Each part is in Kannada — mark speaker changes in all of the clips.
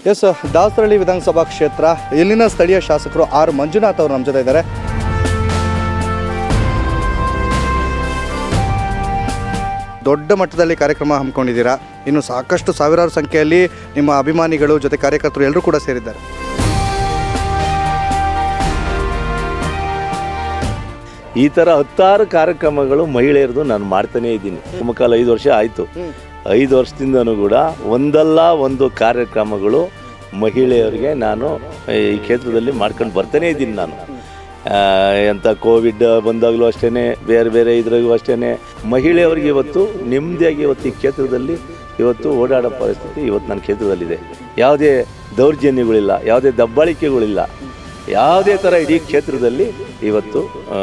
Speaker 1: ಎಸ್ ದಾಸರಳ್ಳಿ ವಿಧಾನಸಭಾ ಕ್ಷೇತ್ರ ಇಲ್ಲಿನ ಸ್ಥಳೀಯ ಶಾಸಕರು ಆರ್ ಮಂಜುನಾಥ್ ಅವರು ನಮ್ಮ ಜೊತೆ ಇದ್ದಾರೆ ದೊಡ್ಡ ಮಟ್ಟದಲ್ಲಿ ಕಾರ್ಯಕ್ರಮ ಹಮ್ಮಿಕೊಂಡಿದ್ದೀರಾ ಇನ್ನು ಸಾಕಷ್ಟು ಸಾವಿರಾರು ಸಂಖ್ಯೆಯಲ್ಲಿ ನಿಮ್ಮ ಅಭಿಮಾನಿಗಳು ಜೊತೆ ಕಾರ್ಯಕರ್ತರು ಎಲ್ಲರೂ ಕೂಡ ಸೇರಿದ್ದಾರೆ
Speaker 2: ಈ ಥರ ಹತ್ತಾರು ಕಾರ್ಯಕ್ರಮಗಳು ಮಹಿಳೆಯರದು ನಾನು ಮಾಡ್ತಾನೇ ಇದ್ದೀನಿ ಮುಖಾಲ ಐದು ವರ್ಷ ಆಯಿತು ಐದು ವರ್ಷದಿಂದನೂ ಕೂಡ ಒಂದಲ್ಲ ಒಂದು ಕಾರ್ಯಕ್ರಮಗಳು ಮಹಿಳೆಯರಿಗೆ ನಾನು ಈ ಕ್ಷೇತ್ರದಲ್ಲಿ ಮಾಡ್ಕೊಂಡು ಬರ್ತಾನೇ ಇದ್ದೀನಿ ನಾನು ಆ, ಎಂಥ ಕೋವಿಡ್ ಬಂದಾಗಲೂ ಅಷ್ಟೇ ಬೇರೆ ಬೇರೆ ಇದ್ರಾಗೂ ಅಷ್ಟೇ ಮಹಿಳೆಯರಿಗೆ ಇವತ್ತು ನೆಮ್ಮದಿಯಾಗಿ ಇವತ್ತು ಈ ಕ್ಷೇತ್ರದಲ್ಲಿ ಇವತ್ತು ಓಡಾಡೋ ಪರಿಸ್ಥಿತಿ ಇವತ್ತು ನನ್ನ ಕ್ಷೇತ್ರದಲ್ಲಿದೆ ಯಾವುದೇ ದೌರ್ಜನ್ಯಗಳಿಲ್ಲ ಯಾವುದೇ ದಬ್ಬಾಳಿಕೆಗಳಿಲ್ಲ ಯಾವುದೇ ಥರ ಇಡೀ ಕ್ಷೇತ್ರದಲ್ಲಿ ಇವತ್ತು ಆ,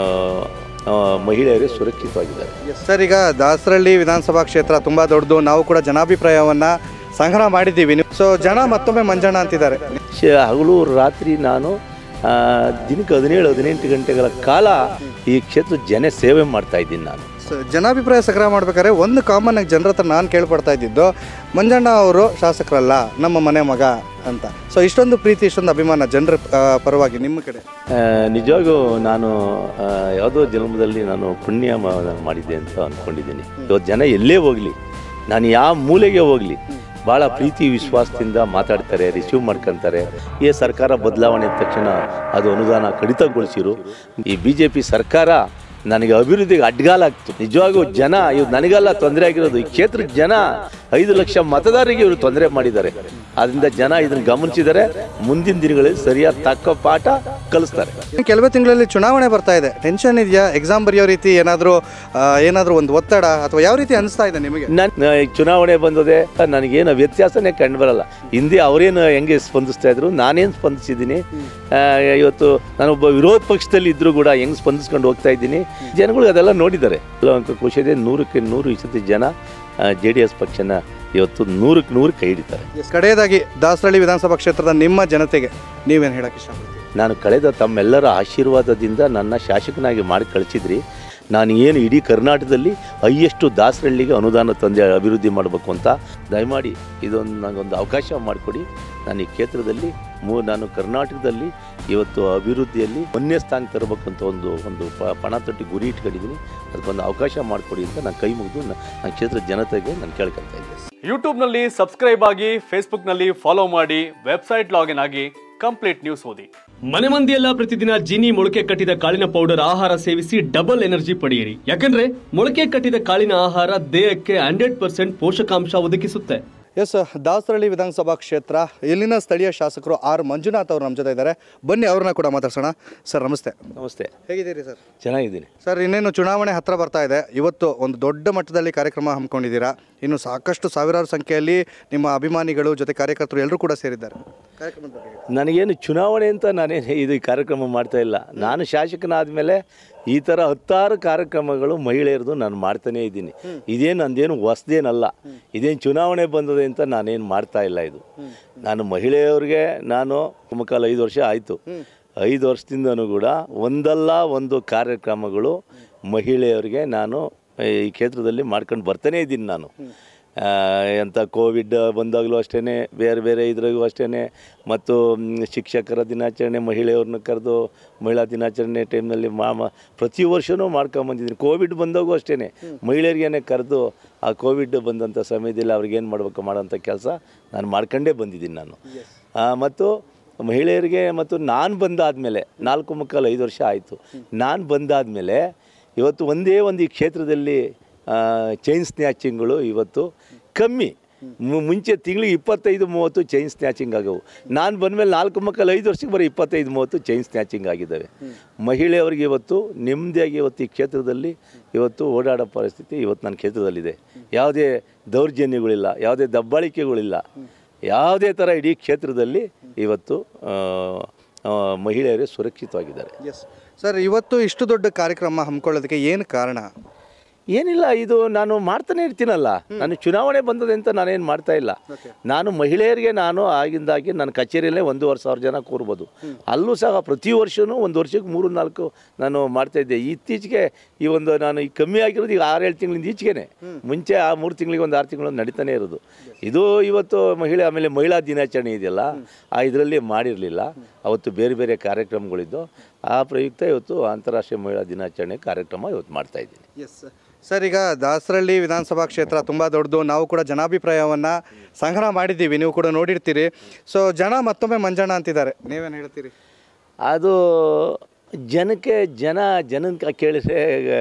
Speaker 2: ಆ, ಮಹಿಳೆಯರು ಸುರಕ್ಷಿತವಾಗಿದ್ದಾರೆ
Speaker 1: ಸರ್ ಈಗ ದಾಸರಳ್ಳಿ ವಿಧಾನಸಭಾ ಕ್ಷೇತ್ರ ತುಂಬ ದೊಡ್ಡದು ನಾವು ಕೂಡ ಜನಾಭಿಪ್ರಾಯವನ್ನು ಸಂಗ್ರಹ ಮಾಡಿದ್ದೀವಿ ನೀವು ಸೊ ಜನ ಮತ್ತೊಮ್ಮೆ ಮಂಜಣ್ಣ ಅಂತಿದ್ದಾರೆ
Speaker 2: ಶ- ಹಗಲು ರಾತ್ರಿ ನಾನು ಆ, ದಿನಕ್ಕೆ ಹದಿನೇಳು ಹದಿನೆಂಟು ಗಂಟೆಗಳ ಕಾಲ ಈ ಕ್ಷೇತ್ರ ಜನ ಸೇವೆ ಮಾಡ್ತಾ ಇದ್ದೀನಿ ನಾನು
Speaker 1: ಸೊ ಜನಾಭಿಪ್ರಾಯ ಸಂಗ್ರಹ ಮಾಡ್ಬೇಕಾದ್ರೆ ಒಂದು ಕಾಮನ್ ಆಗಿ ಜನರ ಹತ್ರ ನಾನು ಕೇಳ್ಪಡ್ತಾ ಇದ್ದಿದ್ದು ಮಂಜಣ್ಣ ಅವರು ಶಾಸಕರಲ್ಲ ನಮ್ಮ ಮನೆ ಮಗ ಅಂತ ಸೊ ಇಷ್ಟೊಂದು ಪ್ರೀತಿ ಇಷ್ಟೊಂದು ಅಭಿಮಾನ ಜನರ ಆ, ಪರವಾಗಿ ನಿಮ್ಮ ಕಡೆ
Speaker 2: ಆ, ನಿಜವಾಗೂ ನಾನು ಆ, ಯಾವುದೋ ಜನ್ಮದಲ್ಲಿ ನಾನು ಪುಣ್ಯ ಮಾ- ಮಾಡಿದ್ದೆ ಅಂತ ಅಂದ್ಕೊಂಡಿದ್ದೀನಿ ಇವತ್ತು ಜನ ಎಲ್ಲೇ ಹೋಗಲಿ ನಾನು ಯಾವ ಮೂಲೆಗೆ ಹೋಗಲಿ ಭಾಳ ಪ್ರೀತಿ ವಿಶ್ವಾಸದಿಂದ ಮಾತಾಡ್ತಾರೆ ರಿಸೀವ್ ಮಾಡ್ಕೊತಾರೆ ಈ ಸರ್ಕಾರ ಬದಲಾವಣೆ ಆದ ತಕ್ಷಣ ಅದು ಅನುದಾನ ಕಡಿತಗೊಳಿಸಿರು ಈ ಬಿ ಜೆ ಪಿ ಸರ್ಕಾರ ನನಗೆ ಅಭಿವೃದ್ಧಿಗೆ ಅಡ್ಗಾಲಾಗ್ತು ನಿಜವಾಗೂ ಜನ ಇವ್ ನನಗೆಲ್ಲ ತೊಂದರೆ ಆಗಿರೋದು ಈ ಕ್ಷೇತ್ರದ ಜನ ಐದು ಲಕ್ಷ ಮತದಾರರಿಗೆ ಇವರು ತೊಂದರೆ ಮಾಡಿದ್ದಾರೆ ಅದರಿಂದ ಜನ ಇದನ್ನು ಗಮನಿಸಿದರೆ ಮುಂದಿನ ದಿನಗಳಲ್ಲಿ ಸರಿಯಾದ ತಕ್ಕ ಪಾಠ ಕಲಿಸ್ತಾರೆ
Speaker 1: ಇನ್ನು ಕೆಲವೇ ತಿಂಗಳಲ್ಲಿ ಚುನಾವಣೆ ಬರ್ತಾ ಇದೆ ಟೆನ್ಷನ್ ಇದೆಯಾ ಎಕ್ಸಾಮ್ ಬರೆಯೋ ರೀತಿ ಏನಾದರೂ ಏನಾದರೂ ಒಂದು ಒತ್ತಡ ಅಥವಾ ಯಾವ ರೀತಿ ಅನಿಸ್ತಾ ಇದೆ ನಿಮಗೆ
Speaker 2: ನನ್ನ ಚುನಾವಣೆ ಬಂದದೆ ನನಗೇನು ವ್ಯತ್ಯಾಸನೇ ಕಂಡು ಬರಲ್ಲ ಹಿಂದೆ ಅವರೇನು ಹೆಂಗೆ ಸ್ಪಂದಿಸ್ತಾ ಇದ್ರು ನಾನೇನು ಸ್ಪಂದಿಸಿದ್ದೀನಿ ಆ, ಇವತ್ತು ನಾನೊಬ್ಬ ವಿರೋಧ ಪಕ್ಷದಲ್ಲಿ ಇದ್ರೂ ಕೂಡ ಹೆಂಗೆ ಸ್ಪಂದಿಸ್ಕೊಂಡು ಹೋಗ್ತಾ ಇದ್ದೀನಿ ಜನಗಳು ಅದೆಲ್ಲ ನೋಡಿದ್ದಾರೆ ಎಲ್ಲ ಒಂದು ಖುಷಿ ಇದೆ ನೂರಕ್ಕೆ ನೂರು ಈ ಸತಿ ಜನ ಜೆ ಡಿ ಎಸ್ ಪಕ್ಷನ ಇವತ್ತು ನೂರಕ್ಕೆ ನೂರು ಕೈ ಹಿಡಿತಾರೆ
Speaker 1: ಕಡೆಯದಾಗಿ ದಾಸರಳ್ಳಿ ವಿಧಾನಸಭಾ ಕ್ಷೇತ್ರದ ನಿಮ್ಮ ಜನತೆಗೆ ನೀವೇನು ಹೇಳಕ್ಕೆ ಇಷ್ಟಪಡ್ತೀವಿ
Speaker 2: ನಾನು ಕಳೆದ ತಮ್ಮೆಲ್ಲರ ಆಶೀರ್ವಾದದಿಂದ ನನ್ನ ಶಾಸಕನಾಗಿ ಮಾಡಿ ಕಳಿಸಿದ್ರಿ ನಾನು ಏನು ಇಡೀ ಕರ್ನಾಟಕದಲ್ಲಿ ಹೈಯೆಸ್ಟು ದಾಸರಳ್ಳಿಗೆ ಅನುದಾನ ತಂದೆ ಅಭಿವೃದ್ಧಿ ಮಾಡಬೇಕು ಅಂತ ದಯಮಾಡಿ ಇದೊಂದು ನನಗೊಂದು ಅವಕಾಶ ಮಾಡಿಕೊಡಿ ನಾನು ಈ ಕ್ಷೇತ್ರದಲ್ಲಿ ಮೂ ನಾನು ಕರ್ನಾಟಕದಲ್ಲಿ ಇವತ್ತು ಅಭಿವೃದ್ಧಿಯಲ್ಲಿ ಒಂದನೇ ಸ್ಥಾನ ತರಬೇಕು ಅಂತ ಒಂದು ಒಂದು ಪ- ಪಣ ತೊಟ್ಟಿ ಗುರಿ ಇಟ್ಕೊಂಡಿದ್ದೀನಿ ಅದಕ್ಕೊಂದು ಅವಕಾಶ ಮಾಡಿಕೊಡಿ ಅಂತ ನಾನು ಕೈ ಮುಗಿದು ನನ್ನ ಕ್ಷೇತ್ರದ ಜನತೆಗೆ ನಾನು ಕೇಳ್ಕೊತಾ ಇದ್ದೆ
Speaker 3: ಯೂಟ್ಯೂಬ್ನಲ್ಲಿ ಸಬ್ಸ್ಕ್ರೈಬ್ ಆಗಿ ಫೇಸ್ಬುಕ್ನಲ್ಲಿ ಫಾಲೋ ಮಾಡಿ ವೆಬ್ಸೈಟ್ ಲಾಗಿನ್ ಆಗಿ ಕಂಪ್ಲೀಟ್ ನ್ಯೂಸ್ ಓದಿ
Speaker 4: ಮನೆ ಮಂದಿಯೆಲ್ಲ ಪ್ರತಿದಿನ ಜೀನಿ ಮೊಳಕೆ ಕಟ್ಟಿದ ಕಾಳಿನ ಪೌಡರ್ ಆಹಾರ ಸೇವಿಸಿ ಡಬಲ್ ಎನರ್ಜಿ ಪಡೆಯಿರಿ ಯಾಕಂದ್ರೆ ಮೊಳಕೆ ಕಟ್ಟಿದ ಕಾಳಿನ ಆಹಾರ ದೇಹಕ್ಕೆ ಹಂಡ್ರೆಡ್ ಪರ್ಸೆಂಟ್ ಪೋಷಕಾಂಶ ಒದಗಿಸುತ್ತೆ
Speaker 1: ಎಸ್ ದಾಸರಳ್ಳಿ ವಿಧಾನಸಭಾ ಕ್ಷೇತ್ರ ಇಲ್ಲಿನ ಸ್ಥಳೀಯ ಶಾಸಕರು ಆರ್ ಮಂಜುನಾಥ್ ಅವರು ನಮ್ಮ ಜೊತೆ ಇದ್ದಾರೆ ಬನ್ನಿ ಅವ್ರನ್ನ ಕೂಡ ಮಾತಾಡ್ಸೋಣ ಸರ್ ನಮಸ್ತೆ
Speaker 2: ನಮಸ್ತೆ
Speaker 1: ಹೇಗಿದ್ದೀರಿ ಸರ್
Speaker 2: ಚೆನ್ನಾಗಿದ್ದೀನಿ
Speaker 1: ಸರ್ ಇನ್ನೇನು ಚುನಾವಣೆ ಹತ್ರ ಬರ್ತಾ ಇದೆ ಇವತ್ತು ಒಂದು ದೊಡ್ಡ ಮಟ್ಟದಲ್ಲಿ ಕಾರ್ಯಕ್ರಮ ಹಮ್ಮಿಕೊಂಡಿದ್ದೀರಾ ಇನ್ನು ಸಾಕಷ್ಟು ಸಾವಿರಾರು ಸಂಖ್ಯೆಯಲ್ಲಿ ನಿಮ್ಮ ಅಭಿಮಾನಿಗಳು ಜೊತೆ ಕಾರ್ಯಕರ್ತರು ಎಲ್ಲರೂ ಕೂಡ ಸೇರಿದ್ದಾರೆ ಕಾರ್ಯಕ್ರಮದ ಬಗ್ಗೆ ಹೇಳಿ.
Speaker 2: ನನಗೇನು ಚುನಾವಣೆ ಅಂತ ನಾನೇನು ಇದು ಕಾರ್ಯಕ್ರಮ ಮಾಡ್ತಾ ಇಲ್ಲ ನಾನು ಶಾಸಕನಾದ ಮೇಲೆ ಈ ಥರ ಹತ್ತಾರು ಕಾರ್ಯಕ್ರಮಗಳು ಮಹಿಳೆಯರದು ನಾನು ಮಾಡ್ತಾನೇ ಇದ್ದೀನಿ ಇದೇನು ನಂದೇನು ಹೊಸ್ದೇನಲ್ಲ ಇದೇನು ಚುನಾವಣೆ ಬಂದದೆ ಅಂತ ನಾನೇನು ಮಾಡ್ತಾ ಇಲ್ಲ ಇದು ನಾನು ಮಹಿಳೆಯವ್ರಿಗೆ ನಾನು ಮುಖಾಲ ಐದು ವರ್ಷ ಆಯಿತು ಐದು ವರ್ಷದಿಂದನೂ ಕೂಡ ಒಂದಲ್ಲ ಒಂದು ಕಾರ್ಯಕ್ರಮಗಳು ಮಹಿಳೆಯರಿಗೆ ನಾನು ಈ ಕ್ಷೇತ್ರದಲ್ಲಿ ಮಾಡ್ಕೊಂಡು ಬರ್ತಾನೇ ಇದ್ದೀನಿ ನಾನು ಆ, ಎಂಥ ಕೋವಿಡ್ ಬಂದಾಗಲೂ ಅಷ್ಟೇ ಬೇರೆ ಬೇರೆ ಇದ್ರಾಗೂ ಅಷ್ಟೇ ಮತ್ತು ಮ್, ಶಿಕ್ಷಕರ ದಿನಾಚರಣೆ ಮಹಿಳೆಯವ್ರನ್ನ ಕರೆದು ಮಹಿಳಾ ದಿನಾಚರಣೆ ಟೈಮ್ನಲ್ಲಿ ಮಾಮ ಪ್ರತಿ ವರ್ಷವೂ ಮಾಡ್ಕೊಂಬಂದಿದ್ದೀನಿ ಕೋವಿಡ್ ಬಂದಾಗೂ ಅಷ್ಟೇ ಮಹಿಳೆಯರಿಗೇನೆ ಕರೆದು ಆ ಕೋವಿಡ್ ಬಂದಂಥ ಸಮಯದಲ್ಲಿ ಅವ್ರಿಗೇನು ಮಾಡಬೇಕು ಮಾಡೋಂಥ ಕೆಲಸ ನಾನು ಮಾಡ್ಕೊಂಡೇ ಬಂದಿದ್ದೀನಿ ನಾನು ಆ, ಮತ್ತು ಮಹಿಳೆಯರಿಗೆ ಮತ್ತು ನಾನು ಬಂದಾದಮೇಲೆ ನಾಲ್ಕು ಮುಕ್ಕಾಲು ಐದು ವರ್ಷ ಆಯಿತು ನಾನು ಬಂದಾದಮೇಲೆ ಇವತ್ತು ಒಂದೇ ಒಂದು ಈ ಕ್ಷೇತ್ರದಲ್ಲಿ ಚೈನ್ ಸ್ನ್ಯಾಚಿಂಗ್ಗಳು ಇವತ್ತು ಕಮ್ಮಿ ಮು- ಮುಂಚೆ ತಿಂಗಳಿಗೆ ಇಪ್ಪತ್ತೈದು ಮೂವತ್ತು ಚೈನ್ ಸ್ನ್ಯಾಚಿಂಗ್ ಆಗವು ನಾನು ಬಂದಮೇಲೆ ನಾಲ್ಕು ಮಕ್ಕಳು ಐದು ವರ್ಷಕ್ಕೆ ಬರೀ ಇಪ್ಪತ್ತೈದು ಮೂವತ್ತು ಚೈನ್ ಸ್ನ್ಯಾಚಿಂಗ್ ಆಗಿದ್ದಾವೆ ಮಹಿಳೆಯರಿಗೆ ಇವತ್ತು ನೆಮ್ಮದಿಯಾಗಿ ಇವತ್ತು ಈ ಕ್ಷೇತ್ರದಲ್ಲಿ ಇವತ್ತು ಓಡಾಡೋ ಪರಿಸ್ಥಿತಿ ಇವತ್ತು ನನ್ನ ಕ್ಷೇತ್ರದಲ್ಲಿದೆ ಯಾವುದೇ ದೌರ್ಜನ್ಯಗಳಿಲ್ಲ ಯಾವುದೇ ದಬ್ಬಾಳಿಕೆಗಳಿಲ್ಲ ಯಾವುದೇ ಥರ ಇಡೀ ಕ್ಷೇತ್ರದಲ್ಲಿ ಇವತ್ತು ಆ, ಆ, ಮಹಿಳೆಯರೇ ಸುರಕ್ಷಿತವಾಗಿದ್ದಾರೆ
Speaker 1: ಎಸ್ ಸರ್ ಇವತ್ತು ಇಷ್ಟು ದೊಡ್ಡ ಕಾರ್ಯಕ್ರಮ ಹಮ್ಮಿಕೊಳ್ಳೋದಕ್ಕೆ ಏನು ಕಾರಣ
Speaker 2: ಏನಿಲ್ಲ ಇದು ನಾನು ಮಾಡ್ತಾನೆ ಇರ್ತೀನಲ್ಲ ನಾನು ಚುನಾವಣೆ ಬಂದದೆ ಅಂತ ನಾನೇನು ಮಾಡ್ತಾ ಇಲ್ಲ ನಾನು ಮಹಿಳೆಯರಿಗೆ ನಾನು ಆಗಿಂದಾಗಿ ನನ್ನ ಕಚೇರಿಯಲ್ಲೇ ಒಂದೂವರೆ ಸಾವಿರ ಜನ ಕೂರ್ಬೋದು ಅಲ್ಲೂ ಸಹ ಪ್ರತಿ ವರ್ಷವೂ ಒಂದು ವರ್ಷಕ್ಕೆ ಮೂರು ನಾಲ್ಕು ನಾನು ಮಾಡ್ತಾ ಇದ್ದೆ ಇತ್ತೀಚೆಗೆ ಈ ಒಂದು ನಾನು ಈ ಕಮ್ಮಿ ಆಗಿರೋದು ಈಗ ಆರೇಳು ತಿಂಗಳಿಂದ ಈಚೆಗೆ ಮುಂಚೆ ಆ ಮೂರು ತಿಂಗಳಿಗೆ ಒಂದು ಆರು ತಿಂಗಳು ನಡೀತಾನೆ ಇರೋದು ಇದು ಇವತ್ತು ಮಹಿಳೆ ಆಮೇಲೆ ಮಹಿಳಾ ದಿನಾಚರಣೆ ಇದೆಯಲ್ಲ ಆ ಇದರಲ್ಲಿ ಮಾಡಿರಲಿಲ್ಲ ಅವತ್ತು ಬೇರೆ ಬೇರೆ ಕಾರ್ಯಕ್ರಮಗಳಿದ್ದು ಆ ಪ್ರಯುಕ್ತ ಇವತ್ತು ಅಂತಾರಾಷ್ಟ್ರೀಯ ಮಹಿಳಾ ದಿನಾಚರಣೆ ಕಾರ್ಯಕ್ರಮ ಇವತ್ತು ಮಾಡ್ತಾ ಇದ್ದೀನಿ
Speaker 1: ಎಸ್ ಸರ್ ಈಗ ದಾಸರಳ್ಳಿ ವಿಧಾನಸಭಾ ಕ್ಷೇತ್ರ ತುಂಬ ದೊಡ್ಡದು ನಾವು ಕೂಡ ಜನಾಭಿಪ್ರಾಯವನ್ನು ಸಂಗ್ರಹ ಮಾಡಿದ್ದೀವಿ ನೀವು ಕೂಡ ನೋಡಿರ್ತೀರಿ ಸೊ ಜನ ಮತ್ತೊಮ್ಮೆ ಮಂಜಣ್ಣ ಅಂತಿದ್ದಾರೆ ನೀವೇನು ಹೇಳ್ತೀರಿ
Speaker 2: ಅದು ಜನಕ್ಕೆ ಜನ ಜನಕ್ಕೆ ಕೇಳಿದ್ರೆ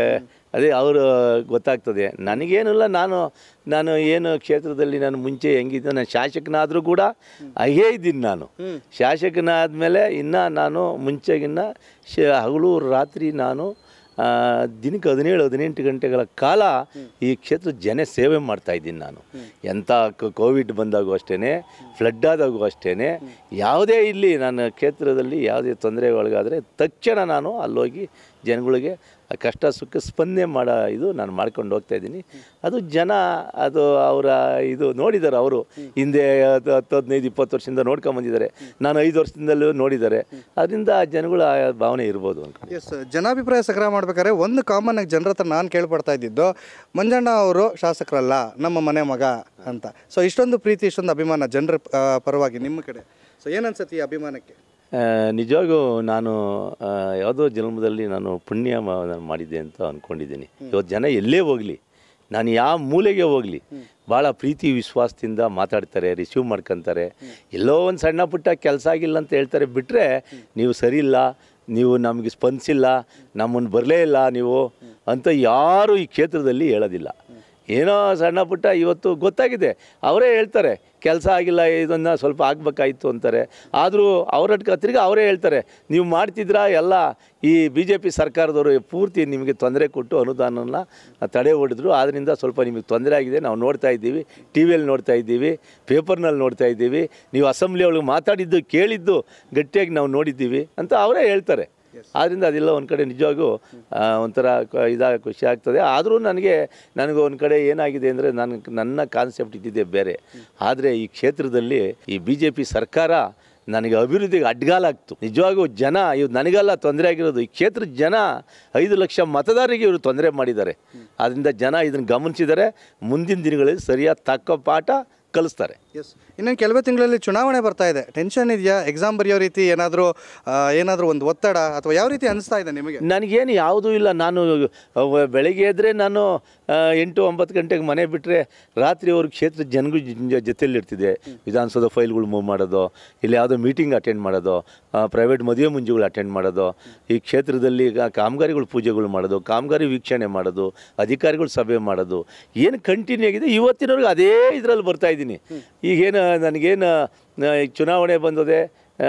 Speaker 2: ಅದೇ ಅವರು ಗೊತ್ತಾಗ್ತದೆ ನನಗೇನಿಲ್ಲ ನಾನು ನಾನು ಏನು ಕ್ಷೇತ್ರದಲ್ಲಿ ನಾನು ಮುಂಚೆ ಹೆಂಗಿದ್ದೆ ನಾನು ಶಾಸಕನಾದರೂ ಕೂಡ ಹಾಗೇ ಇದ್ದೀನಿ ನಾನು ಶಾಸಕನಾದಮೇಲೆ ಇನ್ನು ನಾನು ಮುಂಚೆಗಿನ್ನ ಶ ಹಗಲು ರಾತ್ರಿ ನಾನು ಆ, ದಿನಕ್ಕೆ ಹದಿನೇಳು ಹದಿನೆಂಟು ಗಂಟೆಗಳ ಕಾಲ ಈ ಕ್ಷೇತ್ರ ಜನ ಸೇವೆ ಮಾಡ್ತಾ ಇದ್ದೀನಿ ನಾನು ಎಂಥ ಕ- ಕೋವಿಡ್ ಬಂದಾಗೂ ಅಷ್ಟೇ ಫ್ಲಡ್ ಆದಾಗೂ ಅಷ್ಟೇ ಯಾವುದೇ ಇಲ್ಲಿ ನನ್ನ ಕ್ಷೇತ್ರದಲ್ಲಿ ಯಾವುದೇ ತೊಂದರೆ ಒಳಗಾದರೆ ತಕ್ಷಣ ನಾನು ಅಲ್ಲೋಗಿ ಜನಗಳಿಗೆ ಆ ಕಷ್ಟ ಸುಖ ಸ್ಪಂದನೆ ಮಾಡೋ ಇದು ನಾನು ಮಾಡ್ಕೊಂಡು ಹೋಗ್ತಾ ಇದ್ದೀನಿ ಅದು ಜನ ಅದು ಅವರ ಇದು ನೋಡಿದ್ದಾರೆ ಅವರು ಹಿಂದೆ ಹತ್ತು ಹತ್ತು ಹದಿನೈದು ಇಪ್ಪತ್ತು ವರ್ಷದಿಂದ ನೋಡ್ಕೊಂಬಂದಿದ್ದಾರೆ ನಾನು ಐದು ವರ್ಷದಿಂದಲೂ ನೋಡಿದ್ದಾರೆ ಅದರಿಂದ ಜನಗಳ ಆ ಭಾವನೆ ಇರ್ಬೋದು ಅನ್ಕೊಂಡು
Speaker 1: ಎಸ್ ಜನಾಭಿಪ್ರಾಯ ಸಂಗ್ರಹ ಮಾಡ್ಬೇಕಾದ್ರೆ ಒಂದು ಕಾಮನ್ ಆಗಿ ಜನರ ಹತ್ರ ನಾನು ಕೇಳ್ಪಡ್ತಾ ಇದ್ದಿದ್ದು ಮಂಜಣ್ಣ ಅವರು ಶಾಸಕರಲ್ಲ ನಮ್ಮ ಮನೆ ಮಗ ಅಂತ ಸೊ ಇಷ್ಟೊಂದು ಪ್ರೀತಿ ಇಷ್ಟೊಂದು ಅಭಿಮಾನ ಜನರ ಆ, ಪರವಾಗಿ ನಿಮ್ಮ ಕಡೆ ಸೊ ಏನನ್ಸುತ್ತೆ ಈ ಅಭಿಮಾನಕ್ಕೆ
Speaker 2: ಆ, ನಿಜವಾಗೂ ನಾನು ಆ, ಯಾವುದೋ ಜನ್ಮದಲ್ಲಿ ನಾನು ಪುಣ್ಯ ಮಾ- ನಾನು ಮಾಡಿದ್ದೆ ಅಂತ ಅಂದ್ಕೊಂಡಿದ್ದೀನಿ ಇವತ್ತು ಜನ ಎಲ್ಲೇ ಹೋಗಲಿ ನಾನು ಯಾವ ಮೂಲೆಗೆ ಹೋಗಲಿ ಭಾಳ ಪ್ರೀತಿ ವಿಶ್ವಾಸದಿಂದ ಮಾತಾಡ್ತಾರೆ ರಿಸೀವ್ ಮಾಡ್ಕೊತಾರೆ ಎಲ್ಲೋ ಒಂದು ಸಣ್ಣ ಪುಟ್ಟ ಕೆಲಸ ಆಗಿಲ್ಲ ಅಂತ ಹೇಳ್ತಾರೆ ಬಿಟ್ಟರೆ ನೀವು ಸರಿ ಇಲ್ಲ ನೀವು ನಮಗೆ ಸ್ಪಂದಿಸಿಲ್ಲ ನಮ್ಮನ್ನು ಬರಲೇ ಇಲ್ಲ ನೀವು ಅಂತ ಯಾರೂ ಈ ಕ್ಷೇತ್ರದಲ್ಲಿ ಹೇಳೋದಿಲ್ಲ ಏನೋ ಸಣ್ಣ ಪುಟ್ಟ ಇವತ್ತು ಗೊತ್ತಾಗಿದೆ ಅವರೇ ಹೇಳ್ತಾರೆ ಕೆಲಸ ಆಗಿಲ್ಲ ಇದನ್ನು ಸ್ವಲ್ಪ ಆಗಬೇಕಾಯಿತು ಅಂತಾರೆ ಆದರೂ ಅವರಟ್ಕ ತಿರ್ಗಿ ಅವರೇ ಹೇಳ್ತಾರೆ ನೀವು ಮಾಡ್ತಿದ್ರಾ ಎಲ್ಲ ಈ ಬಿ ಜೆ ಪಿ ಸರ್ಕಾರದವರು ಪೂರ್ತಿ ನಿಮಗೆ ತೊಂದರೆ ಕೊಟ್ಟು ಅನುದಾನನ ತಡೆ ಹೊಡೆದ್ರು ಆದ್ದರಿಂದ ಸ್ವಲ್ಪ ನಿಮಗೆ ತೊಂದರೆ ಆಗಿದೆ ನಾವು ನೋಡ್ತಾ ಇದ್ದೀವಿ ಟಿ ವಿಯಲ್ಲಿ ನೋಡ್ತಾ ಇದ್ದೀವಿ ಪೇಪರ್ನಲ್ಲಿ ನೋಡ್ತಾ ಇದ್ದೀವಿ ನೀವು ಅಸೆಂಬ್ಲಿ ಒಳಗೆ ಮಾತಾಡಿದ್ದು ಕೇಳಿದ್ದು ಗಟ್ಟಿಯಾಗಿ ನಾವು ನೋಡಿದ್ದೀವಿ ಅಂತ ಅವರೇ ಹೇಳ್ತಾರೆ ಆದ್ದರಿಂದ ಅದೆಲ್ಲ ಒಂದು ಕಡೆ ನಿಜವಾಗೂ ಆ, ಒಂಥರ ಕ- ಇದಾಗ ಖುಷಿ ಆಗ್ತದೆ ಆದರೂ ನನಗೆ ನನಗೆ ಒಂದು ಕಡೆ ಏನಾಗಿದೆ ಅಂದರೆ ನನ್ನ ನನ್ನ ಕಾನ್ಸೆಪ್ಟ್ ಇದ್ದಿದ್ದೇ ಬೇರೆ ಆದರೆ ಈ ಕ್ಷೇತ್ರದಲ್ಲಿ ಈ ಬಿ ಜೆ ಪಿ ಸರ್ಕಾರ ನನಗೆ ಅಭಿವೃದ್ಧಿಗೆ ಅಡ್ಗಾಲಾಗ್ತು ನಿಜವಾಗೂ ಜನ ಇವ್ ನನಗೆಲ್ಲ ತೊಂದರೆ ಆಗಿರೋದು ಈ ಕ್ಷೇತ್ರದ ಜನ ಐದು ಲಕ್ಷ ಮತದಾರರಿಗೆ ಇವರು ತೊಂದರೆ ಮಾಡಿದ್ದಾರೆ ಆದ್ದರಿಂದ ಜನ ಇದನ್ನು ಗಮನಿಸಿದರೆ ಮುಂದಿನ ದಿನಗಳಲ್ಲಿ ಸರಿಯಾದ ತಕ್ಕ ಪಾಠ ಕಲಿಸ್ತಾರೆ
Speaker 1: ಎಸ್ ಇನ್ನೊಂದು ಕೆಲವೇ ತಿಂಗಳಲ್ಲಿ ಚುನಾವಣೆ ಬರ್ತಾ ಇದೆ ಟೆನ್ಷನ್ ಇದೆಯಾ ಎಕ್ಸಾಮ್ ಬರೆಯೋ ರೀತಿ ಏನಾದರೂ ಏನಾದರೂ ಒಂದು ಒತ್ತಡ ಅಥವಾ ಯಾವ ರೀತಿ ಅನಿಸ್ತಾ ಇದೆ ನಿಮಗೆ
Speaker 2: ನನಗೇನು ಯಾವುದೂ ಇಲ್ಲ ನಾನು ಅವ- ಬೆಳಗ್ಗೆ ಎದ್ದರೆ ನಾನು ಆ, ಎಂಟು ಒಂಬತ್ತು ಗಂಟೆಗೆ ಮನೆ ಬಿಟ್ಟರೆ ರಾತ್ರಿ ಅವ್ರ ಕ್ಷೇತ್ರ ಜನಗಳ ಜೊತೆಲಿ ಇರ್ತಿದೆ ವಿಧಾನಸೌಧ ಫೈಲ್ಗಳು ಮೂವ್ ಮಾಡೋದು ಇಲ್ಲಿ ಯಾವುದೋ ಮೀಟಿಂಗ್ ಅಟೆಂಡ್ ಮಾಡೋದು ಪ್ರೈವೇಟ್ ಮದುವೆ ಮುಂಜುಗಳು ಅಟೆಂಡ್ ಮಾಡೋದು ಈ ಕ್ಷೇತ್ರದಲ್ಲಿ ಈಗ ಕಾಮಗಾರಿಗಳು ಪೂಜೆಗಳು ಮಾಡೋದು ಕಾಮಗಾರಿ ವೀಕ್ಷಣೆ ಮಾಡೋದು ಅಧಿಕಾರಿಗಳು ಸಭೆ ಮಾಡೋದು ಏನು ಕಂಟಿನ್ಯೂ ಆಗಿದೆ ಇವತ್ತಿನವರೆಗೂ ಅದೇ ಇದರಲ್ಲಿ ಬರ್ತಾ ಇದ್ದೀನಿ ಈಗೇನು ನನಗೇನು ಆ, ಈಗ ಚುನಾವಣೆ ಬಂದದೆ ಆ,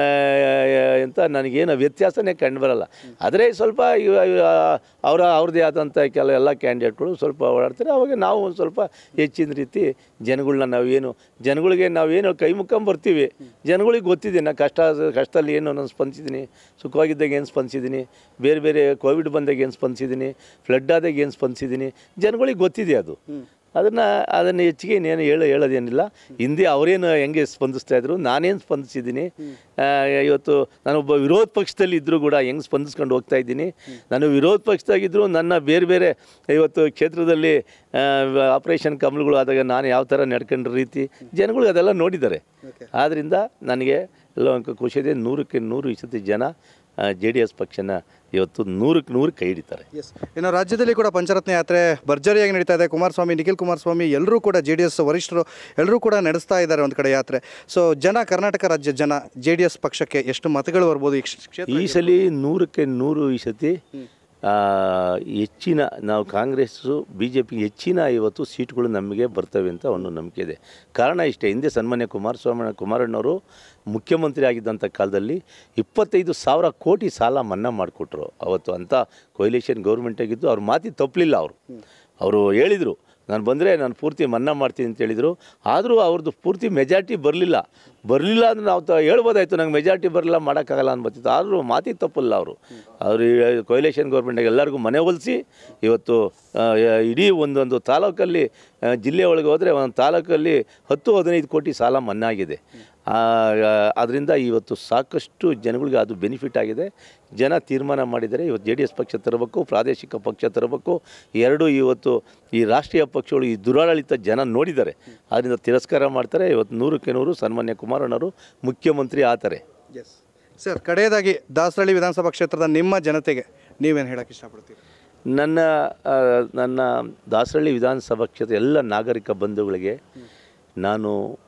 Speaker 2: ಅಂತ ನನಗೇನು ವ್ಯತ್ಯಾಸನೇ ಕಂಡು ಬರಲ್ಲ ಆದರೆ ಸ್ವಲ್ಪ ಇವ ಇವ- ಅವರ ಅವ್ರದ್ದೇ ಆದಂಥ ಕೆಲ ಎಲ್ಲ ಕ್ಯಾಂಡಿಡೇಟ್ಗಳು ಸ್ವಲ್ಪ ಓಡಾಡ್ತಾರೆ ಅವಾಗ ನಾವು ಒಂದು ಸ್ವಲ್ಪ ಹೆಚ್ಚಿನ ರೀತಿ ಜನಗಳನ್ನ ನಾವೇನು ಜನಗಳಿಗೆ ನಾವೇನು ಕೈ ಮುಕ್ಕೊಂಬರ್ತೀವಿ ಜನಗಳಿಗೆ ಗೊತ್ತಿದೆ ನಾ ಕಷ್ಟ ಕಷ್ಟದಲ್ಲಿ ಏನು ನಾನು ಸ್ಪಂದಿಸಿದ್ದೀನಿ ಸುಖವಾಗಿದ್ದಾಗ ಏನು ಸ್ಪಂದಿಸಿದ್ದೀನಿ ಬೇರೆ ಬೇರೆ ಕೋವಿಡ್ ಬಂದಾಗ ಏನು ಸ್ಪಂದಿಸಿದ್ದೀನಿ ಫ್ಲಡ್ ಆದಾಗ ಏನು ಸ್ಪಂದಿಸಿದ್ದೀನಿ ಜನಗಳಿಗೆ ಗೊತ್ತಿದೆ ಅದು ಅದನ್ನು ಅದನ್ನು ಹೆಚ್ಚಿಗೆ ಇನ್ನೇನು ಹೇಳೋ ಹೇಳೋದೇನಿಲ್ಲ ಹಿಂದೆ ಅವರೇನು ಹೆಂಗೆ ಸ್ಪಂದಿಸ್ತಾ ಇದ್ರು ನಾನೇನು ಸ್ಪಂದಿಸಿದ್ದೀನಿ ಆ, ಇವತ್ತು ನಾನೊಬ್ಬ ವಿರೋಧ ಪಕ್ಷದಲ್ಲಿ ಇದ್ದರೂ ಕೂಡ ಹೆಂಗೆ ಸ್ಪಂದಿಸ್ಕೊಂಡು ಹೋಗ್ತಾ ಇದ್ದೀನಿ ನಾನು ವಿರೋಧ ಪಕ್ಷದಾಗಿದ್ದರೂ ನನ್ನ ಬೇರೆ ಬೇರೆ ಇವತ್ತು ಕ್ಷೇತ್ರದಲ್ಲಿ ಆಪರೇಷನ್ ಕಮಲಗಳು ಆದಾಗ ನಾನು ಯಾವ ಥರ ನಡ್ಕೊಂಡ್ರ ರೀತಿ ಜನಗಳು ಅದೆಲ್ಲ ನೋಡಿದ್ದಾರೆ ಆದ್ದರಿಂದ ನನಗೆ ಎಲ್ಲ ಒಂದು ಖುಷಿ ಇದೆ ನೂರಕ್ಕೆ ನೂರು ಈ ಸತಿ ಜನ ಜೆ ಡಿ ಎಸ್ ಪಕ್ಷನ ಇವತ್ತು ನೂರಕ್ಕೆ ನೂರು ಕೈ ಹಿಡಿತಾರೆ
Speaker 1: ಎಸ್ ಇನ್ನು ರಾಜ್ಯದಲ್ಲಿ ಕೂಡ ಪಂಚರತ್ನ ಯಾತ್ರೆ ಭರ್ಜರಿಯಾಗಿ ನಡೀತಾ ಇದೆ ಕುಮಾರಸ್ವಾಮಿ ನಿಖಿಲ್ ಕುಮಾರಸ್ವಾಮಿ ಎಲ್ಲರೂ ಕೂಡ ಜೆ ಡಿ ಎಸ್ ವರಿಷ್ಠರು ಎಲ್ಲರೂ ಕೂಡ ನಡೆಸ್ತಾ ಇದ್ದಾರೆ ಒಂದು ಕಡೆ ಯಾತ್ರೆ ಸೊ ಜನ ಕರ್ನಾಟಕ ರಾಜ್ಯ ಜನ ಜೆ ಡಿ ಎಸ್ ಪಕ್ಷಕ್ಕೆ ಎಷ್ಟು ಮತಗಳು ಬರ್ಬೋದು ಈ ಕ್ಷ- ಕ್ಷೇತ್ರ
Speaker 2: ಈ ಸಲ ನೂರಕ್ಕೆ ನೂರು ಈ ಸತಿ ಆ, ಹೆಚ್ಚಿನ ನಾವು ಕಾಂಗ್ರೆಸ್ಸು ಬಿ ಜೆ ಪಿ ಹೆಚ್ಚಿನ ಇವತ್ತು ಸೀಟ್ಗಳು ನಮಗೆ ಬರ್ತವೆ ಅಂತ ಒಂದು ನಂಬಿಕೆ ಇದೆ ಕಾರಣ ಇಷ್ಟೇ ಹಿಂದೆ ಸನ್ಮಾನ್ಯ ಕುಮಾರಸ್ವಾಮಿ ಕುಮಾರಣ್ಣವರು ಮುಖ್ಯಮಂತ್ರಿ ಆಗಿದ್ದಂಥ ಕಾಲದಲ್ಲಿ ಇಪ್ಪತ್ತೈದು ಸಾವಿರ ಕೋಟಿ ಸಾಲ ಮನ್ನಾ ಮಾಡಿಕೊಟ್ರು ಅವತ್ತು ಅಂಥ ಕೊಯ್ಲೇಷನ್ ಗೌರ್ಮೆಂಟ್ ಆಗಿದ್ದು ಅವ್ರ ಮಾತಿ ತಪ್ಪಲಿಲ್ಲ ಅವರು ಅವರು ಹೇಳಿದರು ನಾನು ಬಂದರೆ ನಾನು ಪೂರ್ತಿ ಮನ್ನಾ ಮಾಡ್ತೀನಿ ಅಂತ ಹೇಳಿದರು ಆದರೂ ಅವ್ರದ್ದು ಪೂರ್ತಿ ಮೆಜಾರಿಟಿ ಬರಲಿಲ್ಲ ಬರಲಿಲ್ಲ ಅಂದರೆ ನಾವು ತ ಹೇಳ್ಬೋದಾಯ್ತು ನಂಗೆ ಮೆಜಾರಿಟಿ ಬರಲಿಲ್ಲ ಮಾಡೋಕ್ಕಾಗಲ್ಲ ಅನ್ಬತ್ತಿತ್ತು ಆದರೂ ಮಾತಿಗೆ ತಪ್ಪಲ್ಲ ಅವರು ಅವರು ಕೊಯ್ಲೇಷನ್ ಗೌರ್ಮೆಂಟಿಗೆ ಎಲ್ಲರಿಗೂ ಮನೆ ಒಲಿಸಿ ಇವತ್ತು ಆ, ಇಡೀ ಒಂದೊಂದು ತಾಲೂಕಲ್ಲಿ ಆ, ಜಿಲ್ಲೆ ಒಳಗೆ ಹೋದರೆ ಒಂದು ತಾಲೂಕಲ್ಲಿ ಹತ್ತು ಹದಿನೈದು ಕೋಟಿ ಸಾಲ ಮನ್ನಾ ಆಗಿದೆ ಅದರಿಂದ ಇವತ್ತು ಸಾಕಷ್ಟು ಜನಗಳಿಗೆ ಅದು ಬೆನಿಫಿಟ್ ಆಗಿದೆ ಜನ ತೀರ್ಮಾನ ಮಾಡಿದ್ದಾರೆ ಇವತ್ತು ಜೆ ಡಿ ಎಸ್ ಪಕ್ಷ ತರಬೇಕು ಪ್ರಾದೇಶಿಕ ಪಕ್ಷ ತರಬೇಕು ಎರಡು ಇವತ್ತು ಈ ರಾಷ್ಟ್ರೀಯ ಪಕ್ಷಗಳು ಈ ದುರಾಡಳಿತ ಜನ ನೋಡಿದ್ದಾರೆ ಅದರಿಂದ ತಿರಸ್ಕಾರ ಮಾಡ್ತಾರೆ ಇವತ್ತು ನೂರಕ್ಕೆ ನೂರು ಸನ್ಮಾನ್ಯ ಕುಮಾರಣ್ಣವರು ಮುಖ್ಯಮಂತ್ರಿ ಆತಾರೆ
Speaker 1: ಎಸ್ ಸರ್ ಕಡೆಯದಾಗಿ ದಾಸರಳ್ಳಿ ವಿಧಾನಸಭಾ ಕ್ಷೇತ್ರದ ನಿಮ್ಮ ಜನತೆಗೆ ನೀವೇನು ಹೇಳಕ್ಕೆ ಇಷ್ಟಪಡ್ತೀರಿ
Speaker 2: ನನ್ನ ಆ, ನನ್ನ ದಾಸರಳ್ಳಿ ವಿಧಾನಸಭಾ ಕ್ಷೇತ್ರ ಎಲ್ಲ ನಾಗರಿಕ ಬಂಧುಗಳಿಗೆ ನಾನು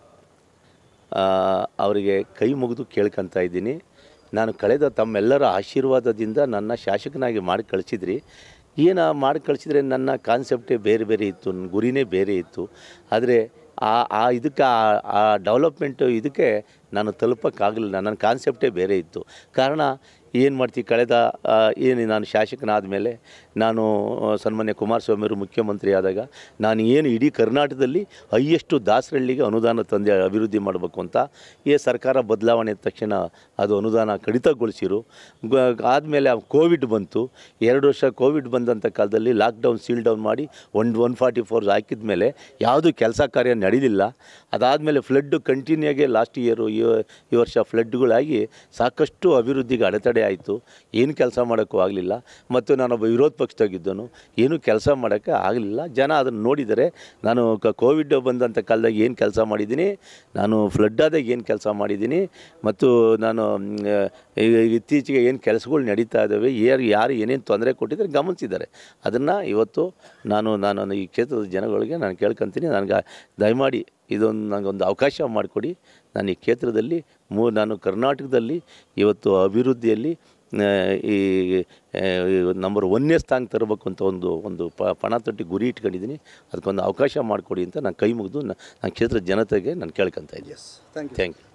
Speaker 2: ಆ, ಅವರಿಗೆ ಕೈ ಮುಗಿದು ಕೇಳ್ಕೊತಾ ಇದ್ದೀನಿ ನಾನು ಕಳೆದ ತಮ್ಮೆಲ್ಲರ ಆಶೀರ್ವಾದದಿಂದ ನನ್ನ ಶಾಸಕನಾಗಿ ಮಾಡಿ ಕಳಿಸಿದ್ರಿ ಏನು ಮಾಡಿ ಕಳಿಸಿದ್ರೆ ನನ್ನ ಕಾನ್ಸೆಪ್ಟೇ ಬೇರೆ ಬೇರೆ ಇತ್ತು ನನ್ನ ಗುರಿನೇ ಬೇರೆ ಇತ್ತು ಆದರೆ ಆ ಆ ಇದಕ್ಕೆ ಆ- ಆ ಡೆವಲಪ್ಮೆಂಟು ಇದಕ್ಕೆ ನಾನು ತಲುಪೋಕ್ಕಾಗಲಿಲ್ಲ ನನ್ನ ಕಾನ್ಸೆಪ್ಟೇ ಬೇರೆ ಇತ್ತು ಕಾರಣ ಏನು ಮಾಡ್ತೀವಿ ಕಳೆದ ಆ, ಏನು ನಾನು ಶಾಸಕನಾದ ಮೇಲೆ ನಾನು ಆ, ಸನ್ಮಾನ್ಯ ಕುಮಾರಸ್ವಾಮಿಯವರು ಮುಖ್ಯಮಂತ್ರಿ ಆದಾಗ ನಾನು ಏನು ಇಡೀ ಕರ್ನಾಟಕದಲ್ಲಿ ಹೈಯೆಸ್ಟು ದಾಸರಳ್ಳಿಗೆ ಅನುದಾನ ತಂದೆ ಅಭಿವೃದ್ಧಿ ಮಾಡಬೇಕು ಅಂತ ಈ ಸರ್ಕಾರ ಬದಲಾವಣೆ ಆದ ತಕ್ಷಣ ಅದು ಅನುದಾನ ಕಡಿತಗೊಳಿಸಿರು ಆದಮೇಲೆ ಕೋವಿಡ್ ಬಂತು ಎರಡು ವರ್ಷ ಕೋವಿಡ್ ಬಂದಂಥ ಕಾಲದಲ್ಲಿ ಲಾಕ್ಡೌನ್ ಸೀಲ್ ಡೌನ್ ಮಾಡಿ ಒನ್ ಒನ್ ಫಾರ್ಟಿ ಫೋರ್ ಹಾಕಿದ ಮೇಲೆ ಯಾವುದೂ ಕೆಲಸ ಕಾರ್ಯ ನಡೀಲಿಲ್ಲ ಅದಾದಮೇಲೆ ಫ್ಲಡ್ಡು ಕಂಟಿನ್ಯೂ ಆಗಿ ಲಾಸ್ಟ್ ಇಯರು ಈ ಈ ವರ್ಷ ಫ್ಲಡ್ಗಳಾಗಿ ಸಾಕಷ್ಟು ಅಭಿವೃದ್ಧಿಗೆ ಅಡೆತಡೆ ಆಯಿತು ಏನು ಕೆಲಸ ಮಾಡೋಕ್ಕೂ ಆಗಲಿಲ್ಲ ಮತ್ತು ನಾನೊಬ್ಬ ವಿರೋಧ ಪಕ್ಷದಾಗಿದ್ದನು ಏನೂ ಕೆಲಸ ಮಾಡೋಕ್ಕೆ ಆಗಲಿಲ್ಲ ಜನ ಅದನ್ನು ನೋಡಿದರೆ ನಾನು ಕ ಕೋವಿಡ್ ಬಂದಂಥ ಕಾಲದಾಗ ಏನು ಕೆಲಸ ಮಾಡಿದ್ದೀನಿ ನಾನು ಫ್ಲಡ್ ಆದಾಗ ಏನು ಕೆಲಸ ಮಾಡಿದ್ದೀನಿ ಮತ್ತು ನಾನು ಮ್, ಈಗ ಇತ್ತೀಚೆಗೆ ಏನು ಕೆಲಸಗಳು ನಡೀತಾ ಇದ್ದಾವೆ ಯಾರು ಯಾರು ಏನೇನು ತೊಂದರೆ ಕೊಟ್ಟಿದ್ದಾರೆ ಗಮನಿಸಿದ್ದಾರೆ ಅದನ್ನು ಇವತ್ತು ನಾನು ನಾನು ಈ ಕ್ಷೇತ್ರದ ಜನಗಳಿಗೆ ನಾನು ಕೇಳ್ಕೊತೀನಿ ನನಗೆ ದಯಮಾಡಿ ಇದೊಂದು ನನಗೊಂದು ಅವಕಾಶ ಮಾಡಿಕೊಡಿ ನಾನು ಈ ಕ್ಷೇತ್ರದಲ್ಲಿ ಮೂ ನಾನು ಕರ್ನಾಟಕದಲ್ಲಿ ಇವತ್ತು ಅಭಿವೃದ್ಧಿಯಲ್ಲಿ ಆ, ಈ ನಂಬರ್ ಒನ್ನೇ ಸ್ಥಾನ ತರಬೇಕು ಅಂತ ಒಂದು ಒಂದು ಪ ಪಣ ತೊಟ್ಟಿ ಗುರಿ ಇಟ್ಕೊಂಡಿದ್ದೀನಿ ಅದಕ್ಕೊಂದು ಅವಕಾಶ ಮಾಡಿಕೊಡಿ ಅಂತ ನಾನು ಕೈ ಮುಗಿದು ನಾನು ಕ್ಷೇತ್ರದ ಜನತೆಗೆ ನಾನು ಕೇಳ್ಕೊತಾ ಇದ್ದೀನಿ
Speaker 1: yes thank you
Speaker 2: thank you